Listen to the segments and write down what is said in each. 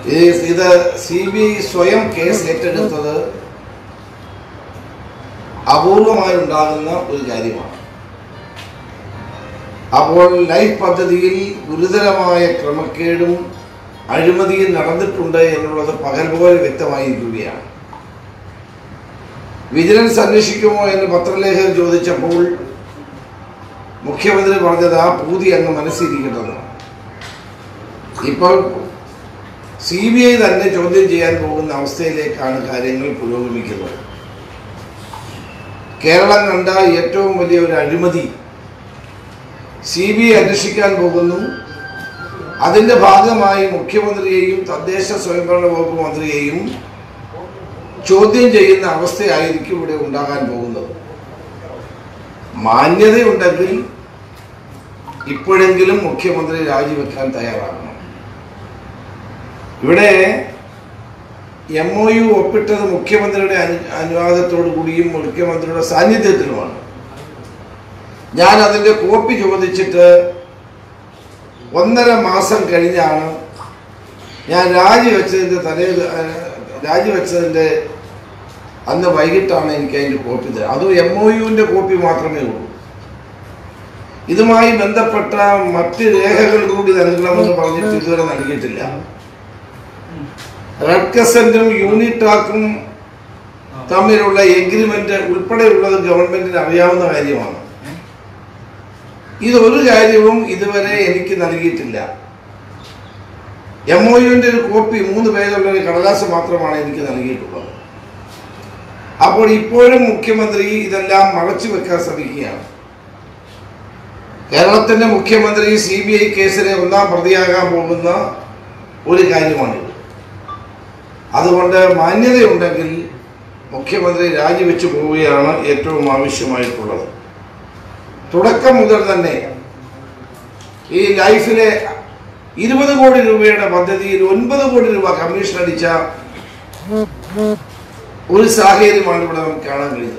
ഇത് ഇത് C B I സ്വയം കേസ് ഏറ്റെടുത്തത് അപൂർവമായി ഉണ്ടാകുന്ന ഒരു കാര്യമാണ് അപ്പോൾ ലൈഫ് പദ്ധതിയിൽ ഗുരുതരമായ ക്രമക്കേടും അഴിമതിയും നടന്നിട്ടുണ്ട് എന്നുള്ളത് പകൽ പോലെ വ്യക്തമായിരിക്കുകയാണ് വിജിലൻസ് അന്വേഷിക്കുമോ എന്ന് പത്രലേഖകൻ ചോദിച്ചപ്പോൾ മുഖ്യമന്ത്രി പറഞ്ഞത് ആ പൂതി അങ്ങ് മനസ്സിരിക്കേണ്ടതാണ് ഇപ്പോൾ സി ബി ഐ തന്നെ ചോദ്യം ചെയ്യാൻ പോകുന്ന അവസ്ഥയിലേക്കാണ് കാര്യങ്ങൾ പുരോഗമിക്കുന്നത് കേരളം കണ്ട ഏറ്റവും വലിയ ഒരു അഴിമതി സി ബി ഐ അന്വേഷിക്കാൻ പോകുന്നു അതിൻ്റെ ഭാഗമായി മുഖ്യമന്ത്രിയെയും തദ്ദേശ സ്വയംഭരണ വകുപ്പ് മന്ത്രിയെയും ചോദ്യം ചെയ്യുന്ന അവസ്ഥയായിരിക്കും ഇവിടെ ഉണ്ടാകാൻ പോകുന്നത് മാന്യതയുണ്ടെങ്കിൽ ഇപ്പോഴെങ്കിലും മുഖ്യമന്ത്രി രാജിവെക്കാൻ തയ്യാറാകണം ഇവിടെ എം ഒ യു ഒപ്പിട്ടത് മുഖ്യമന്ത്രിയുടെ അനു അനുവാദത്തോടു കൂടിയും മുഖ്യമന്ത്രിയുടെ സാന്നിധ്യത്തിലുമാണ് ഞാൻ അതിൻ്റെ കോപ്പി ചോദിച്ചിട്ട് ഒന്നര മാസം കഴിഞ്ഞാണ് ഞാൻ രാജിവെച്ചതിൻ്റെ തലേ രാജിവെച്ചതിൻ്റെ അന്ന് വൈകിട്ടാണ് എനിക്ക് അതിൻ്റെ കോപ്പി തരാം അതും എം ഒ യുവിൻ്റെ കോപ്പി മാത്രമേ ഉള്ളൂ ഇതുമായി ബന്ധപ്പെട്ട മറ്റ് രേഖകൾ കൂടി നൽകണമെന്ന് പറഞ്ഞിട്ട് ഇതുവരെ നൽകിയിട്ടില്ല റെഡ് ക്രസന്റും യൂണിറ്റാക്കും തമ്മിലുള്ള എഗ്രിമെന്റ് ഉൾപ്പെടെയുള്ളത് ഗവൺമെന്റിന് അറിയാവുന്ന കാര്യമാണ് ഇതൊരു കാര്യവും ഇതുവരെ എനിക്ക് നൽകിയിട്ടില്ല എം ഒ യുവിൻ്റെ ഒരു കോപ്പി മൂന്ന് പേജുള്ള ഒരു കടലാസ് മാത്രമാണ് എനിക്ക് നൽകിയിട്ടുള്ളത് അപ്പോൾ ഇപ്പോഴും മുഖ്യമന്ത്രി ഇതെല്ലാം മറച്ചു വെക്കാൻ ശ്രമിക്കുകയാണ് കേരളത്തിന്റെ മുഖ്യമന്ത്രി സി ബി ഐ കേസിലെ ഒന്നാം പ്രതിയാകാൻ പോകുന്ന ഒരു കാര്യമാണിത് അതുകൊണ്ട് മാന്യതയുണ്ടെങ്കിൽ മുഖ്യമന്ത്രി രാജിവെച്ചു പോവുകയാണ് ഏറ്റവും ആവശ്യമായിട്ടുള്ളത് തുടക്കം മുതൽ തന്നെ ഈ ലൈഫിലെ ഇരുപത് കോടി രൂപയുടെ പദ്ധതിയിൽ ഒൻപത് കോടി രൂപ കമ്മീഷൻ അടിച്ച ഒരു സാഹചര്യമാണ് ഇവിടെ നമുക്ക് കാണാൻ കഴിയുന്നത്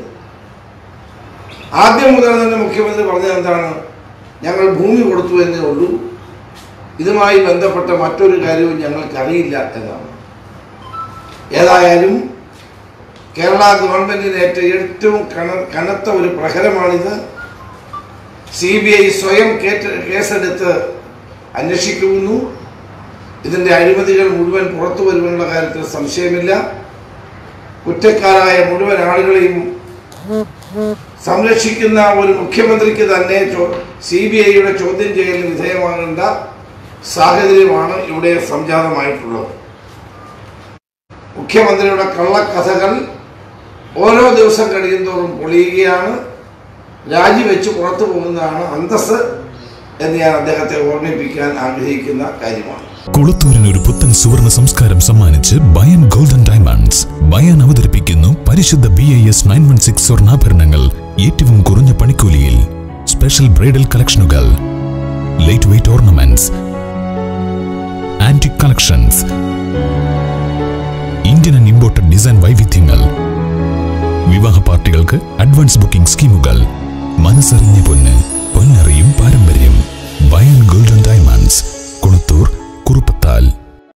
ആദ്യം മുതൽ തന്നെ മുഖ്യമന്ത്രി പറഞ്ഞത് എന്താണ് ഞങ്ങൾ ഭൂമി കൊടുത്തു എന്നേ ഉള്ളൂ ഇതുമായി ബന്ധപ്പെട്ട മറ്റൊരു കാര്യവും ഞങ്ങൾക്കറിയില്ല എന്നാണ് ഏതായാലും കേരള ഗവൺമെന്റിനേറ്റ ഏറ്റവും കന കനത്ത ഒരു പ്രഹരമാണിത് സി ബി ഐ സ്വയം കേറ്റ് കേസെടുത്ത് അന്വേഷിക്കുന്നു ഇതിൻ്റെ അഴിമതികൾ മുഴുവൻ പുറത്തു വരുമെന്നുള്ള കാര്യത്തിൽ സംശയമില്ല കുറ്റക്കാരായ മുഴുവൻ ആളുകളെയും സംരക്ഷിക്കുന്ന ഒരു മുഖ്യമന്ത്രിക്ക് തന്നെ സി ബി ഐയുടെ ചോദ്യം ചെയ്യലിന് വിധേയമാകേണ്ട സാഹചര്യമാണ് ഇവിടെ സംജാതമായിട്ടുള്ളത് മുഖ്യമന്ത്രിയുടെ കള്ളക്കഥകൾ ഓരോ ദിവസം കഴിയുന്തോറും പൊളിയുകയാണ് രാജിവെച്ച് പുറത്തു പോകുന്നതാണ് അന്തസ് എന്ന് ഞാൻ അദ്ദേഹത്തെ ഓർമ്മിപ്പിക്കാൻ ആഗ്രഹിക്കുന്ന കാര്യമാണ് കുളത്തൂരിന് ഒരു പുത്തൻ സുവർണ സംസ്കാരം സമ്മാനിച്ച് ബയൻ ഗോൾഡൻ ഡയമണ്ട്സ് ബയൻ അവതരിപ്പിക്കുന്നു പരിശുദ്ധ B I S nine one six സ്വർണ്ണാഭരണങ്ങൾ ഏറ്റവും കുറഞ്ഞ പണിക്കൂലിയിൽ സ്പെഷ്യൽ ബ്രൈഡൽ കളക്ഷനുകൾ light weight ornaments antique collections Indian and imported design വൈവിധ്യങ്ങൾ വിവാഹ പാർട്ടികൾക്ക് അഡ്വാൻസ് ബുക്കിംഗ് സ്കീമുകൾ മനസ്സറിഞ്ഞ പൊന്ന് പൊന്നറിയും പാരമ്പര്യം ബയൻ ഗോൾഡൻ